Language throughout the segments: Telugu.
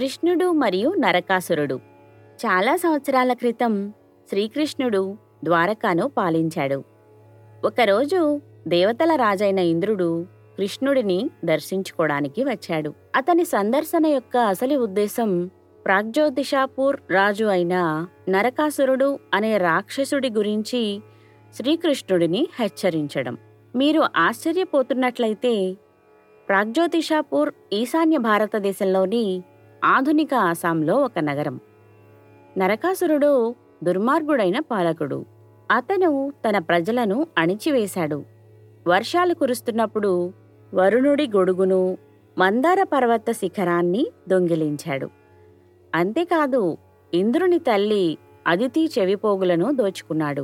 కృష్ణుడు మరియు నరకాసురుడు చాలా సంవత్సరాల క్రితం శ్రీకృష్ణుడు ద్వారకాను పాలించాడు ఒకరోజు దేవతల రాజైన ఇంద్రుడు కృష్ణుడిని దర్శించుకోవడానికి వచ్చాడు అతని సందర్శన యొక్క అసలు ఉద్దేశం ప్రాగ్జ్యోతిషాపూర్ రాజు అయిన నరకాసురుడు అనే రాక్షసుడి గురించి శ్రీకృష్ణుడిని హెచ్చరించడం మీరు ఆశ్చర్యపోతున్నట్లయితే ప్రాగ్జ్యోతిషాపూర్ ఈశాన్య భారతదేశంలోని ఆధునిక ఆసాంలో ఒక నగరం నరకాసురుడు దుర్మార్గుడైన పాలకుడు అతను తన ప్రజలను అణిచివేశాడు వర్షాలు కురుస్తున్నప్పుడు వరుణుడి గొడుగును మందార పర్వత శిఖరాన్ని దొంగిలించాడు అంతేకాదు ఇంద్రుని తల్లి అదితి చెవిపోగులను దోచుకున్నాడు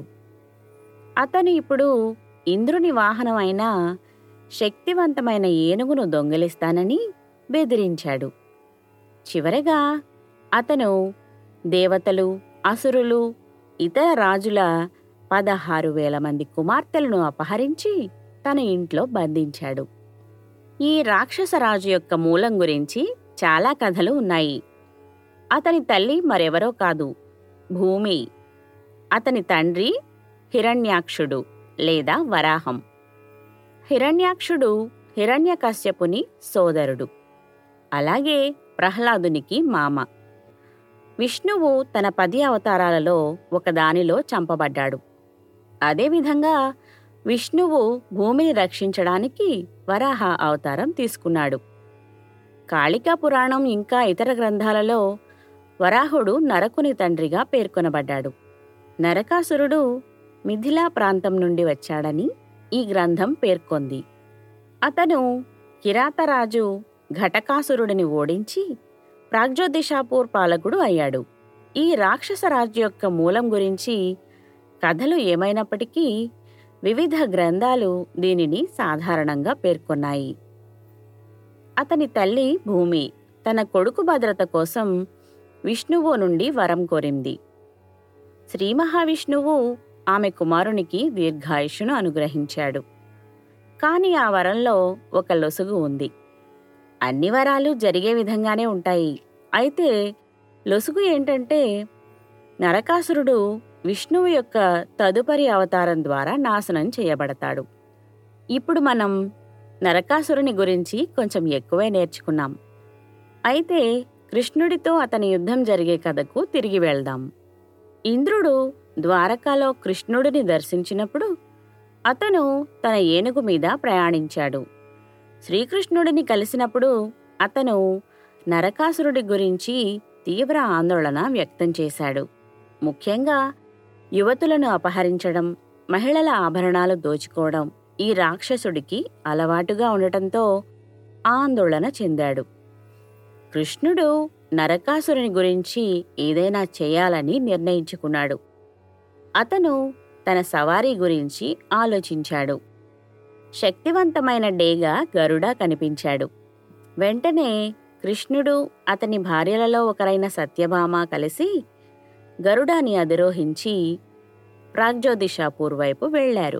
అతను ఇప్పుడు ఇంద్రుని వాహనమైన శక్తివంతమైన ఏనుగును దొంగిలిస్తానని బెదిరించాడు చివరగా అతను దేవతలు అసురులు ఇతర రాజుల పదహారు వేల మంది కుమార్తెలను అపహరించి తన ఇంట్లో బంధించాడు ఈ రాక్షసరాజు యొక్క మూలం గురించి చాలా కథలు ఉన్నాయి అతని తల్లి మరెవరో కాదు భూమి అతని తండ్రి హిరణ్యాక్షుడు లేదా వరాహం హిరణ్యాక్షుడు హిరణ్యకశ్యపుని సోదరుడు అలాగే ప్రహ్లాదునికి మామ విష్ణువు తన పది అవతారాలలో ఒకదానిలో చంపబడ్డాడు అదేవిధంగా విష్ణువు భూమిని రక్షించడానికి వరాహ అవతారం తీసుకున్నాడు కాళికా పురాణం ఇంకా ఇతర గ్రంథాలలో వరాహుడు నరకుని తండ్రిగా పేర్కొనబడ్డాడు నరకాసురుడు మిథిలా ప్రాంతం నుండి వచ్చాడని ఈ గ్రంథం పేర్కొంది అతను కిరాతరాజు ఘటకాసురుడిని ఓడించి ప్రాగ్జ్యోతిషాపూర్ పాలకుడు అయ్యాడు ఈ రాక్షస రాజు యొక్క మూలం గురించి కథలు ఏమైనప్పటికీ వివిధ గ్రంథాలు దీనిని సాధారణంగా పేర్కొన్నాయి అతని తల్లి భూమి తన కొడుకు భద్రత కోసం విష్ణువు నుండి వరం కోరింది శ్రీ మహావిష్ణువు ఆమె కుమారునికి దీర్ఘాయుషును అనుగ్రహించాడు కాని ఆ వరంలో ఒక లొసుగు ఉంది అన్ని వరాలు జరిగే విధంగానే ఉంటాయి అయితే లొసుగు ఏంటంటే నరకాసురుడు విష్ణువు యొక్క తదుపరి అవతారం ద్వారా నాశనం చేయబడతాడు ఇప్పుడు మనం నరకాసురుని గురించి కొంచెం ఎక్కువే నేర్చుకున్నాం అయితే కృష్ణుడితో అతని యుద్ధం జరిగే కథకు తిరిగి వెళ్దాం ఇంద్రుడు ద్వారకాలో కృష్ణుడిని దర్శించినప్పుడు అతను తన ఏనుగు మీద ప్రయాణించాడు శ్రీకృష్ణుడిని కలిసినప్పుడు అతను నరకాసురుడి గురించి తీవ్ర ఆందోళన వ్యక్తం చేశాడు ముఖ్యంగా యువతులను అపహరించడం మహిళల ఆభరణాలు దోచుకోవడం ఈ రాక్షసుడికి అలవాటుగా ఉండటంతో ఆందోళన చెందాడు కృష్ణుడు నరకాసురుని గురించి ఏదైనా చేయాలని నిర్ణయించుకున్నాడు అతను తన సవారీ గురించి ఆలోచించాడు శక్తివంతమైన డేగా గరుడ కనిపించాడు వెంటనే కృష్ణుడు అతని భార్యలలో ఒకరైన సత్యభామ కలిసి గరుడాని అధిరోహించి ప్రాగ్జ్యోతిషాపూర్ వైపు వెళ్లారు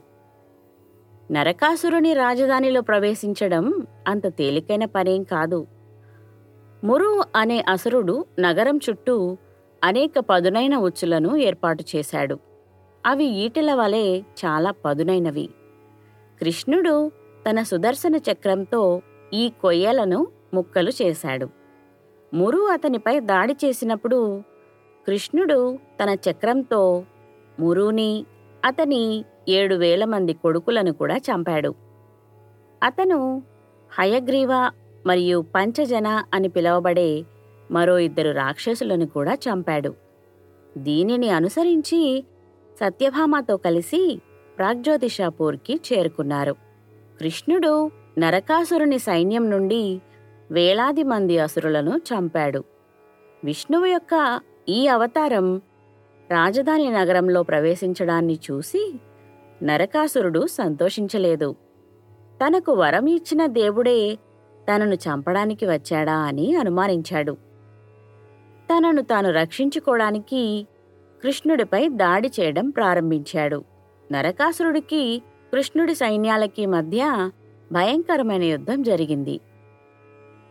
నరకాసురుని రాజధానిలో ప్రవేశించడం అంత తేలికైన పనేం కాదు మురు అనే అసురుడు నగరం చుట్టూ అనేక పదునైన ఉచ్చులను ఏర్పాటు చేశాడు అవి ఈటెల వలె చాలా పదునైనవి కృష్ణుడు తన సుదర్శన చక్రంతో ఈ కొయ్యలను ముక్కలు చేశాడు మురు అతనిపై దాడి చేసినప్పుడు కృష్ణుడు తన చక్రంతో మురుని అతని ఏడు వేల మంది కొడుకులను కూడా చంపాడు అతను హయగ్రీవ మరియు పంచజన అని పిలువబడే మరో ఇద్దరు రాక్షసులను కూడా చంపాడు దీనిని అనుసరించి సత్యభామతో కలిసి ప్రాగ్జ్యోతిషాపూర్కి చేరుకున్నారు కృష్ణుడు నరకాసురుని సైన్యం నుండి వేలాది మంది అసురులను చంపాడు విష్ణువు యొక్క ఈ అవతారం రాజధాని నగరంలో ప్రవేశించడాన్ని చూసి నరకాసురుడు సంతోషించలేదు తనకు వరం ఇచ్చిన దేవుడే తనను చంపడానికి వచ్చాడా అని అనుమానించాడు తనను తాను రక్షించుకోవడానికి కృష్ణుడిపై దాడి చేయడం ప్రారంభించాడు నరకాసురుడికి కృష్ణుడి సైన్యాలకి మధ్య భయంకరమైన యుద్ధం జరిగింది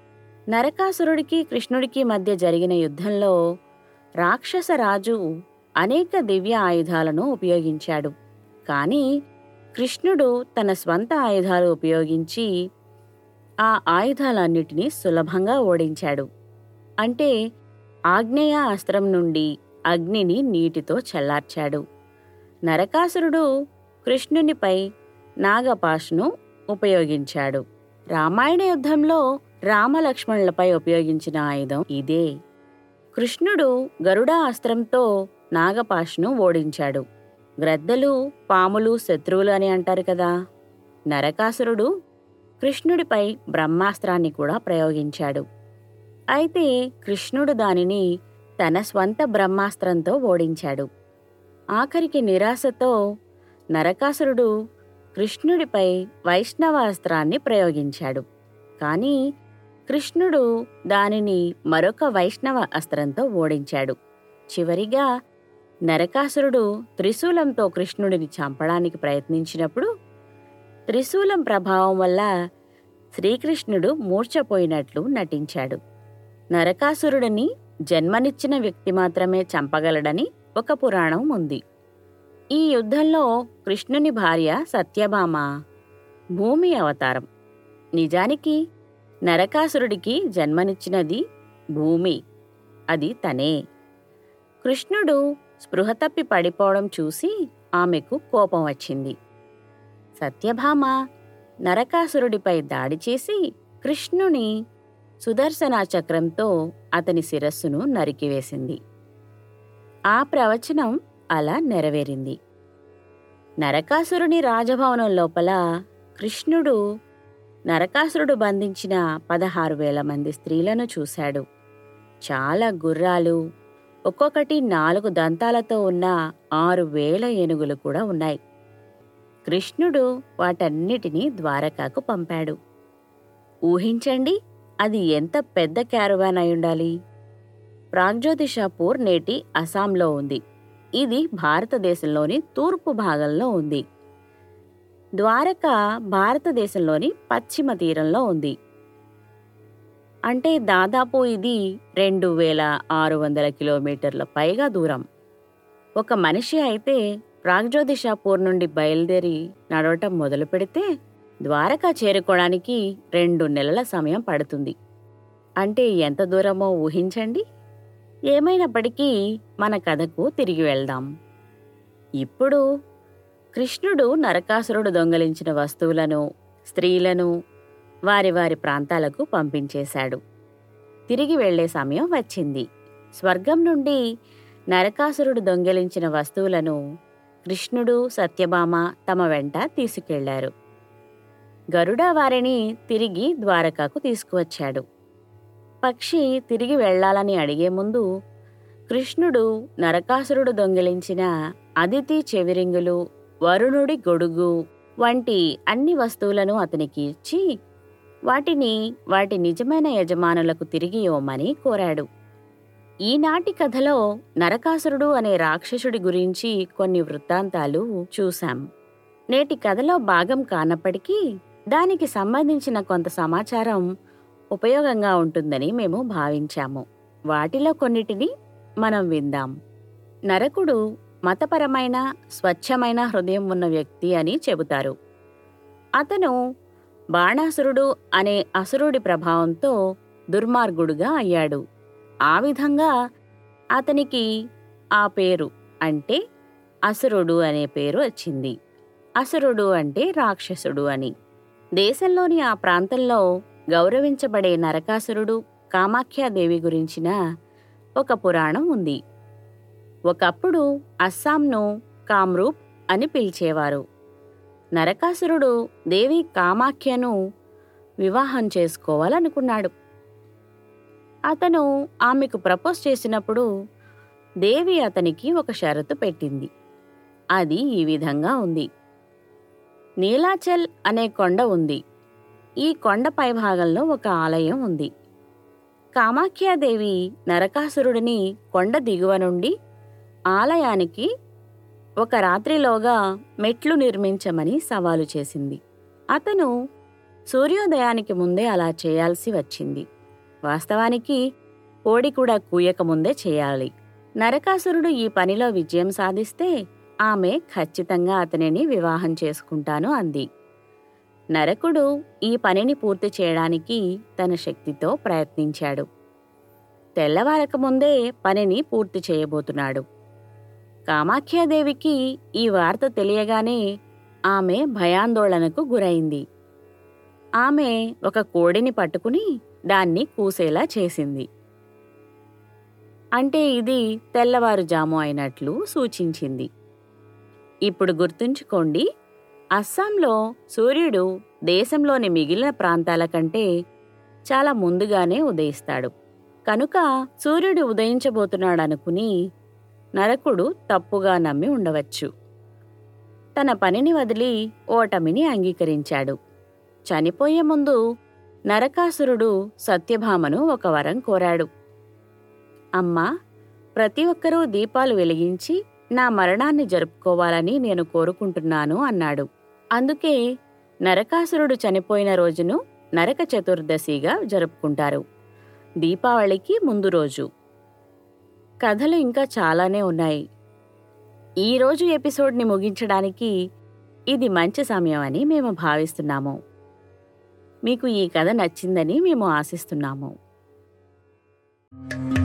నరకాసురుడికి కృష్ణుడికి మధ్య జరిగిన యుద్ధంలో రాక్షస రాజు అనేక దివ్య ఆయుధాలను ఉపయోగించాడు కానీ కృష్ణుడు తన స్వంత ఆయుధాలు ఉపయోగించి ఆ ఆయుధాలన్నిటినీ సులభంగా ఓడించాడు అంటే ఆగ్నేయ అస్త్రం నుండి అగ్నిని నీటితో చల్లార్చాడు నరకాసురుడు కృష్ణునిపై నాగపాష్ను ఉపయోగించాడు రామాయణ యుద్ధంలో రామలక్ష్మణులపై ఉపయోగించిన ఆయుధం ఇదే కృష్ణుడు గరుడ అస్త్రంతో నాగపాష్ను ఓడించాడు గ్రద్దలు పాములు శత్రువులు అని అంటారు కదా నరకాసురుడు కృష్ణుడిపై బ్రహ్మాస్త్రాన్ని కూడా ప్రయోగించాడు అయితే కృష్ణుడు దానిని తన స్వంత బ్రహ్మాస్త్రంతో ఓడించాడు ఆఖరికి నిరాశతో నరకాసురుడు కృష్ణుడిపై వైష్ణవాస్త్రాన్ని ప్రయోగించాడు కానీ కృష్ణుడు దానిని మరొక వైష్ణవ అస్త్రంతో ఓడించాడు చివరిగా నరకాసురుడు త్రిశూలంతో కృష్ణుడిని చంపడానికి ప్రయత్నించినప్పుడు త్రిశూలం ప్రభావం వల్ల శ్రీకృష్ణుడు మూర్ఛపోయినట్లు నటించాడు నరకాసురుడిని జన్మనిచ్చిన వ్యక్తి మాత్రమే చంపగలడని ఒక పురాణం ఉంది ఈ యుద్ధంలో కృష్ణుని భార్య సత్యభామ భూమి అవతారం నిజానికి నరకాసురుడికి జన్మనిచ్చినది భూమి అది తనే కృష్ణుడు స్పృహ తప్పి పడిపోవడం చూసి ఆమెకు కోపం వచ్చింది సత్యభామ నరకాసురుడిపై దాడి చేసి కృష్ణుని సుదర్శన చక్రంతో అతని శిరస్సును నరికివేసింది ఆ ప్రవచనం అలా నెరవేరింది నరకాసురుని రాజభవనం లోపల కృష్ణుడు నరకాసురుడు బంధించిన పదహారు వేల మంది స్త్రీలను చూశాడు చాలా గుర్రాలు ఒక్కొక్కటి నాలుగు దంతాలతో ఉన్న ఆరు వేల ఏనుగులు కూడా ఉన్నాయి కృష్ణుడు వాటన్నిటినీ ద్వారకాకు పంపాడు ఊహించండి అది ఎంత పెద్ద క్యారవాన్ అయి ఉండాలి ప్రాగ్జ్యోతిషాపూర్ నేటి అస్సాంలో ఉంది ఇది భారతదేశంలోని తూర్పు భాగంలో ఉంది ద్వారక భారతదేశంలోని పశ్చిమ తీరంలో ఉంది అంటే దాదాపు ఇది రెండు వేల ఆరు వందల కిలోమీటర్ల పైగా దూరం ఒక మనిషి అయితే ప్రాగ్జ్యోతిషాపూర్ నుండి బయలుదేరి నడవటం మొదలు పెడితే ద్వారకా చేరుకోవడానికి రెండు నెలల సమయం పడుతుంది అంటే ఎంత దూరమో ఊహించండి ఏమైనప్పటికీ మన కథకు తిరిగి వెళ్దాం ఇప్పుడు కృష్ణుడు నరకాసురుడు దొంగలించిన వస్తువులను స్త్రీలను వారి వారి ప్రాంతాలకు పంపించేశాడు తిరిగి వెళ్లే సమయం వచ్చింది స్వర్గం నుండి నరకాసురుడు దొంగిలించిన వస్తువులను కృష్ణుడు సత్యభామ తమ వెంట తీసుకెళ్లారు గరుడ వారిని తిరిగి ద్వారకాకు తీసుకువచ్చాడు పక్షి తిరిగి వెళ్లాలని అడిగే ముందు కృష్ణుడు నరకాసురుడు దొంగిలించిన అదితి చెవిరింగులు వరుణుడి గొడుగు వంటి అన్ని వస్తువులను అతనికి ఇచ్చి వాటిని వాటి నిజమైన యజమానులకు తిరిగి ఇవ్వమని కోరాడు ఈనాటి కథలో నరకాసురుడు అనే రాక్షసుడి గురించి కొన్ని వృత్తాంతాలు చూశాం నేటి కథలో భాగం కానప్పటికీ దానికి సంబంధించిన కొంత సమాచారం ఉపయోగంగా ఉంటుందని మేము భావించాము వాటిలో కొన్నిటిని మనం విందాం నరకుడు మతపరమైన స్వచ్ఛమైన హృదయం ఉన్న వ్యక్తి అని చెబుతారు అతను బాణాసురుడు అనే అసురుడి ప్రభావంతో దుర్మార్గుడుగా అయ్యాడు ఆ విధంగా అతనికి ఆ పేరు అంటే అసురుడు అనే పేరు వచ్చింది అసురుడు అంటే రాక్షసుడు అని దేశంలోని ఆ ప్రాంతంలో గౌరవించబడే నరకాసురుడు కామాఖ్యాదేవి గురించిన ఒక పురాణం ఉంది ఒకప్పుడు అస్సాంను కామ్రూప్ అని పిలిచేవారు నరకాసురుడు దేవి కామాఖ్యను వివాహం చేసుకోవాలనుకున్నాడు అతను ఆమెకు ప్రపోజ్ చేసినప్పుడు దేవి అతనికి ఒక షరతు పెట్టింది అది ఈ విధంగా ఉంది నీలాచల్ అనే కొండ ఉంది ఈ కొండ పైభాగంలో ఒక ఆలయం ఉంది కామాఖ్యాదేవి నరకాసురుడిని కొండ దిగువ నుండి ఆలయానికి ఒక రాత్రిలోగా మెట్లు నిర్మించమని సవాలు చేసింది అతను సూర్యోదయానికి ముందే అలా చేయాల్సి వచ్చింది వాస్తవానికి కోడి కూడా కూయకముందే చేయాలి నరకాసురుడు ఈ పనిలో విజయం సాధిస్తే ఆమె ఖచ్చితంగా అతనిని వివాహం చేసుకుంటాను అంది నరకుడు ఈ పనిని పూర్తి చేయడానికి తన శక్తితో ప్రయత్నించాడు తెల్లవారకముందే పనిని పూర్తి చేయబోతున్నాడు కామాఖ్యాదేవికి ఈ వార్త తెలియగానే ఆమె భయాందోళనకు గురైంది ఆమె ఒక కోడిని పట్టుకుని దాన్ని కూసేలా చేసింది అంటే ఇది తెల్లవారుజాము అయినట్లు సూచించింది ఇప్పుడు గుర్తుంచుకోండి అస్సాంలో సూర్యుడు దేశంలోని మిగిలిన ప్రాంతాల కంటే చాలా ముందుగానే ఉదయిస్తాడు కనుక సూర్యుడు ఉదయించబోతున్నాడనుకుని నరకుడు తప్పుగా నమ్మి ఉండవచ్చు తన పనిని వదిలి ఓటమిని అంగీకరించాడు చనిపోయే ముందు నరకాసురుడు సత్యభామను ఒక వరం కోరాడు అమ్మా ప్రతి ఒక్కరూ దీపాలు వెలిగించి నా మరణాన్ని జరుపుకోవాలని నేను కోరుకుంటున్నాను అన్నాడు అందుకే నరకాసురుడు చనిపోయిన రోజును నరక చతుర్దశిగా జరుపుకుంటారు దీపావళికి ముందు రోజు కథలు ఇంకా చాలానే ఉన్నాయి ఈ రోజు ఎపిసోడ్ని ముగించడానికి ఇది మంచి సమయం అని మేము భావిస్తున్నాము మీకు ఈ కథ నచ్చిందని మేము ఆశిస్తున్నాము